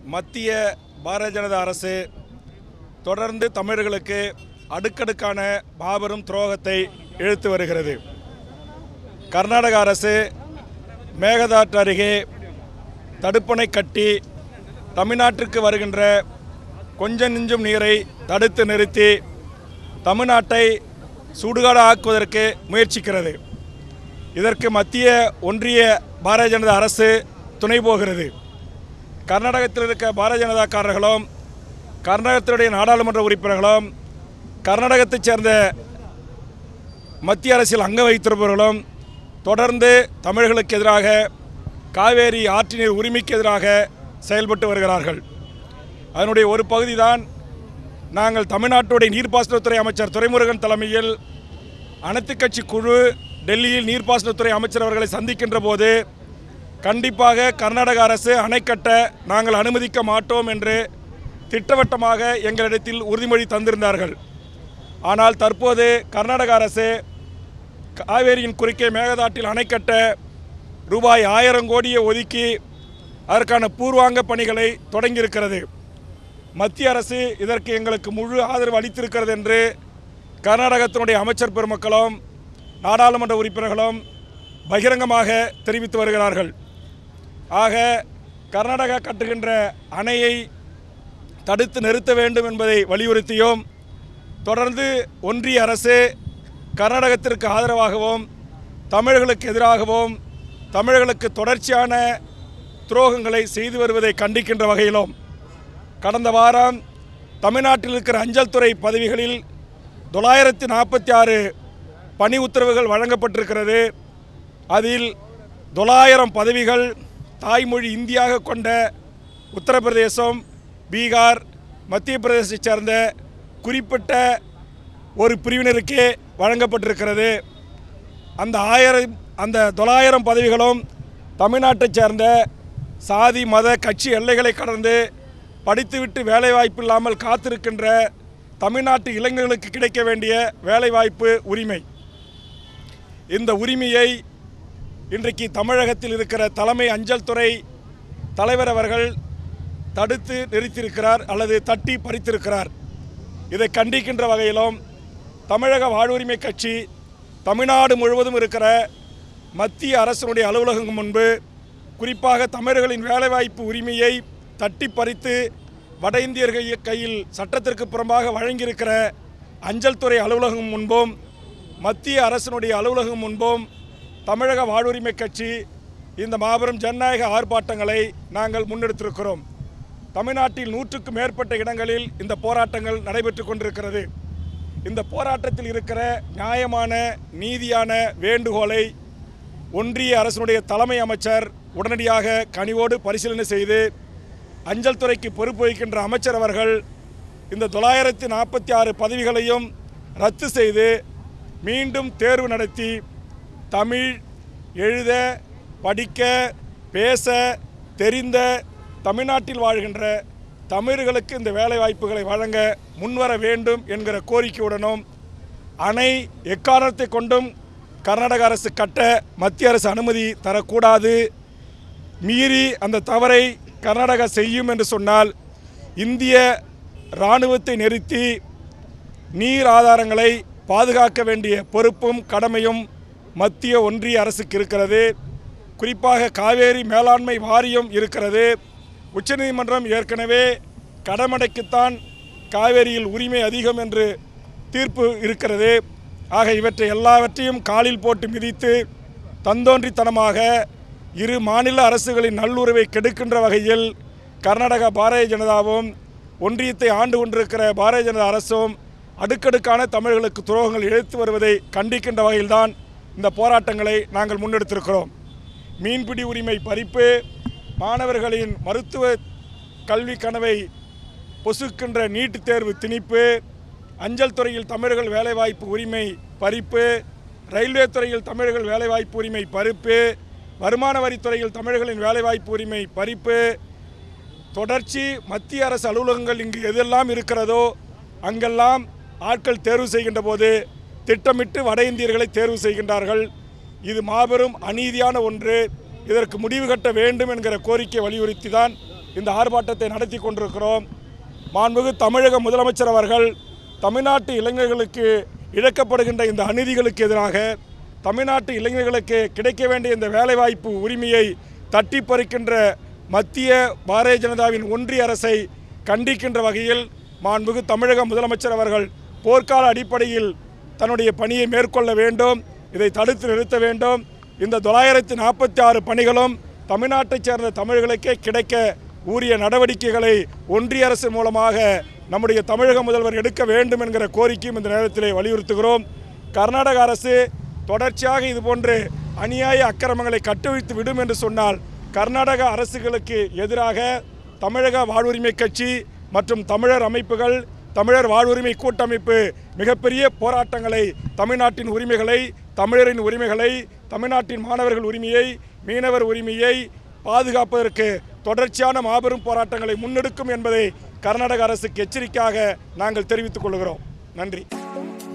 மத்திய பாரதிய ஜனதா அரசு தொடர்ந்து தமிழர்களுக்கு அடுக்கடுக்கான மாபெரும் துரோகத்தை இழுத்து வருகிறது கர்நாடக அரசு மேகதாட்டு அருகே தடுப்பணை கட்டி தமிழ்நாட்டிற்கு வருகின்ற கொஞ்சம் நெஞ்சும் நீரை தடுத்து நிறுத்தி தமிழ்நாட்டை சுடுகாடு ஆக்குவதற்கு முயற்சிக்கிறது இதற்கு மத்திய ஒன்றிய பாரதிய ஜனதா அரசு துணை போகிறது கர்நாடகத்தில் இருக்க பாரதிய ஜனதாக்காரர்களும் கர்நாடகத்தினுடைய நாடாளுமன்ற உறுப்பினர்களும் கர்நாடகத்தைச் சேர்ந்த மத்திய அரசில் அங்க வைத்திருப்பவர்களும் தொடர்ந்து தமிழர்களுக்கு எதிராக காவேரி ஆற்றினீர் உரிமைக்கு எதிராக செயல்பட்டு வருகிறார்கள் அதனுடைய ஒரு பகுதி தான் நாங்கள் தமிழ்நாட்டுடைய நீர்ப்பாசனத்துறை அமைச்சர் துரைமுருகன் தலைமையில் அனைத்து கட்சி குழு டெல்லியில் நீர்ப்பாசனத்துறை அமைச்சர் அவர்களை சந்திக்கின்ற போது கண்டிப்பாக கர்நாடக அரசு அணை கட்ட நாங்கள் அனுமதிக்க மாட்டோம் என்று திட்டவட்டமாக எங்களிடத்தில் உறுதிமொழி தந்திருந்தார்கள் ஆனால் தற்போது கர்நாடக அரசு காவேரியின் குறுக்கே மேகதாட்டில் அணை கட்ட ரூபாய் ஆயிரம் கோடியை ஒதுக்கி அதற்கான பூர்வாங்க பணிகளை தொடங்கியிருக்கிறது மத்திய அரசு இதற்கு எங்களுக்கு முழு ஆதரவு அளித்திருக்கிறது என்று கர்நாடகத்தினுடைய அமைச்சர் பெருமக்களும் நாடாளுமன்ற உறுப்பினர்களும் பகிரங்கமாக தெரிவித்து வருகிறார்கள் ஆக கர்நாடகா கட்டுகின்ற அணையை தடுத்து நிறுத்த வேண்டும் என்பதை வலியுறுத்தியும் தொடர்ந்து ஒன்றிய அரசு கர்நாடகத்திற்கு ஆதரவாகவும் தமிழர்களுக்கு எதிராகவும் தமிழர்களுக்கு தொடர்ச்சியான துரோகங்களை செய்து வருவதை கண்டிக்கின்ற வகையிலும் கடந்த வாரம் தமிழ்நாட்டில் இருக்கிற அஞ்சல் துறை பதவிகளில் தொள்ளாயிரத்தி நாற்பத்தி ஆறு பணி உத்தரவுகள் வழங்கப்பட்டிருக்கிறது அதில் தொள்ளாயிரம் பதவிகள் தாய்மொழி இந்தியாக கொண்ட உத்தரப்பிரதேசம் பீகார் மத்திய பிரதேசத்தைச் சேர்ந்த குறிப்பிட்ட ஒரு பிரிவினருக்கே வழங்கப்பட்டிருக்கிறது அந்த ஆயிரம் அந்த தொள்ளாயிரம் பதவிகளும் தமிழ்நாட்டைச் சேர்ந்த சாதி மத கட்சி எல்லைகளை கடந்து படித்துவிட்டு வேலைவாய்ப்பு இல்லாமல் காத்திருக்கின்ற தமிழ்நாட்டு இளைஞர்களுக்கு கிடைக்க வேண்டிய வேலைவாய்ப்பு உரிமை இந்த உரிமையை இன்றைக்கு தமிழகத்தில் இருக்கிற தலைமை அஞ்சல் துறை தலைவர் அவர்கள் தடுத்து நிறுத்தியிருக்கிறார் அல்லது தட்டி பறித்திருக்கிறார் இதை கண்டிக்கின்ற வகையிலும் தமிழக வாழ்வுரிமை கட்சி தமிழ்நாடு முழுவதும் இருக்கிற மத்திய அரசினுடைய அலுவலகம் முன்பு குறிப்பாக தமிழர்களின் வேலைவாய்ப்பு உரிமையை தட்டி பறித்து வட இந்தியர்கள் கையில் சட்டத்திற்கு புறம்பாக வழங்கியிருக்கிற அஞ்சல் துறை அலுவலகம் முன்பும் மத்திய அரசினுடைய அலுவலகம் முன்பும் தமிழக வாழ்வுரிமை கட்சி இந்த மாபெரும் ஜனநாயக ஆர்ப்பாட்டங்களை நாங்கள் முன்னெடுத்திருக்கிறோம் தமிழ்நாட்டில் நூற்றுக்கும் மேற்பட்ட இடங்களில் இந்த போராட்டங்கள் நடைபெற்று கொண்டிருக்கிறது இந்த போராட்டத்தில் இருக்கிற நியாயமான நீதியான வேண்டுகோளை ஒன்றிய அரசினுடைய தலைமை அமைச்சர் உடனடியாக கனிவோடு பரிசீலனை செய்து அஞ்சல் துறைக்கு பொறுப்பு வகிக்கின்ற அமைச்சர் அவர்கள் இந்த தொள்ளாயிரத்தி நாற்பத்தி ஆறு பதவிகளையும் ரத்து செய்து மீண்டும் தேர்வு நடத்தி தமிழ் எழுத படிக்க பேச தெரிந்த தமிழ்நாட்டில் வாழ்கின்ற தமிழர்களுக்கு இந்த வேலைவாய்ப்புகளை வழங்க முன்வர வேண்டும் என்கிற கோரிக்கையுடனும் அணை எக்காரணத்தை கொண்டும் கர்நாடக அரசு கட்ட மத்திய அரசு அனுமதி தரக்கூடாது மீறி அந்த தவறை கர்நாடகா செய்யும் என்று சொன்னால் இந்திய இராணுவத்தை நிறுத்தி நீர் ஆதாரங்களை பாதுகாக்க வேண்டிய பொறுப்பும் கடமையும் மத்திய ஒன்றிய அரசுக்கு இருக்கிறது குறிப்பாக காவேரி மேலாண்மை வாரியம் இருக்கிறது உச்சநீதிமன்றம் ஏற்கனவே கடமடைக்குத்தான் காவேரியில் உரிமை அதிகம் என்று தீர்ப்பு இருக்கிறது ஆக இவற்றை எல்லாவற்றையும் காலில் போட்டு மிதித்து தந்தோன்றித்தனமாக இரு மாநில அரசுகளின் நல்லுறவை கெடுக்கின்ற வகையில் கர்நாடகா பாரதிய ஜனதாவும் ஒன்றியத்தை ஆண்டு கொண்டிருக்கிற பாரதிய ஜனதா அரசும் அடுக்கடுக்கான தமிழர்களுக்கு துரோகங்கள் இழைத்து வருவதை கண்டிக்கின்ற வகையில்தான் இந்த போராட்டங்களை நாங்கள் முன்னெடுத்திருக்கிறோம் மீன்பிடி உரிமை பறிப்பு மாணவர்களின் மருத்துவ கல்வி கனவை பொசுக்கின்ற நீட்டுத் தேர்வு திணிப்பு அஞ்சல் துறையில் தமிழர்கள் வேலைவாய்ப்பு உரிமை பறிப்பு ரயில்வே துறையில் தமிழர்கள் வேலைவாய்ப்பு உரிமை பறிப்பு வருமான வரித்துறையில் தமிழர்களின் வேலைவாய்ப்பு உரிமை பறிப்பு தொடர்ச்சி மத்திய அரசு அலுவலகங்கள் இங்கு எதெல்லாம் இருக்கிறதோ அங்கெல்லாம் ஆட்கள் தேர்வு செய்கின்ற போது திட்டமிட்டு வட இந்தியர்களை தேர்வு செய்கின்றார்கள் இது மாபெரும் அநீதியான ஒன்று இதற்கு முடிவு கட்ட வேண்டும் என்கிற கோரிக்கை வலியுறுத்தி தான் இந்த ஆர்ப்பாட்டத்தை நடத்தி கொண்டிருக்கிறோம் மாண்புமிகு தமிழக முதலமைச்சர் அவர்கள் தமிழ்நாட்டு இளைஞர்களுக்கு இழக்கப்படுகின்ற இந்த அநீதிகளுக்கு எதிராக தமிழ்நாட்டு இளைஞர்களுக்கு கிடைக்க வேண்டிய இந்த வேலைவாய்ப்பு உரிமையை தட்டி பறிக்கின்ற மத்திய பாரதிய ஜனதாவின் ஒன்றிய அரசை கண்டிக்கின்ற வகையில் மாண்புமிகு தமிழக முதலமைச்சர் அவர்கள் போர்க்கால அடிப்படையில் தன்னுடைய பணியை மேற்கொள்ள வேண்டும் இதை தடுத்து நிறுத்த வேண்டும் இந்த தொள்ளாயிரத்தி நாற்பத்தி ஆறு பணிகளும் தமிழ்நாட்டைச் சேர்ந்த தமிழர்களுக்கே கிடைக்க உரிய நடவடிக்கைகளை ஒன்றிய அரசு மூலமாக நம்முடைய தமிழக முதல்வர் எடுக்க வேண்டும் என்கிற கோரிக்கையும் இந்த நேரத்திலே வலியுறுத்துகிறோம் கர்நாடக அரசு தொடர்ச்சியாக இதுபோன்று அநியாய அக்கிரமங்களை கட்டுவித்து விடும் என்று சொன்னால் கர்நாடக அரசுகளுக்கு எதிராக தமிழக வாழ்வுரிமை கட்சி மற்றும் தமிழர் அமைப்புகள் தமிழர் வாழ்வுரிமை கூட்டமைப்பு மிகப்பெரிய போராட்டங்களை தமிழ்நாட்டின் உரிமைகளை தமிழரின் உரிமைகளை தமிழ்நாட்டின் மாணவர்கள் உரிமையை மீனவர் உரிமையை பாதுகாப்பதற்கு தொடர்ச்சியான மாபெரும் போராட்டங்களை முன்னெடுக்கும் என்பதை கர்நாடக அரசுக்கு எச்சரிக்கையாக நாங்கள் தெரிவித்துக் கொள்கிறோம் நன்றி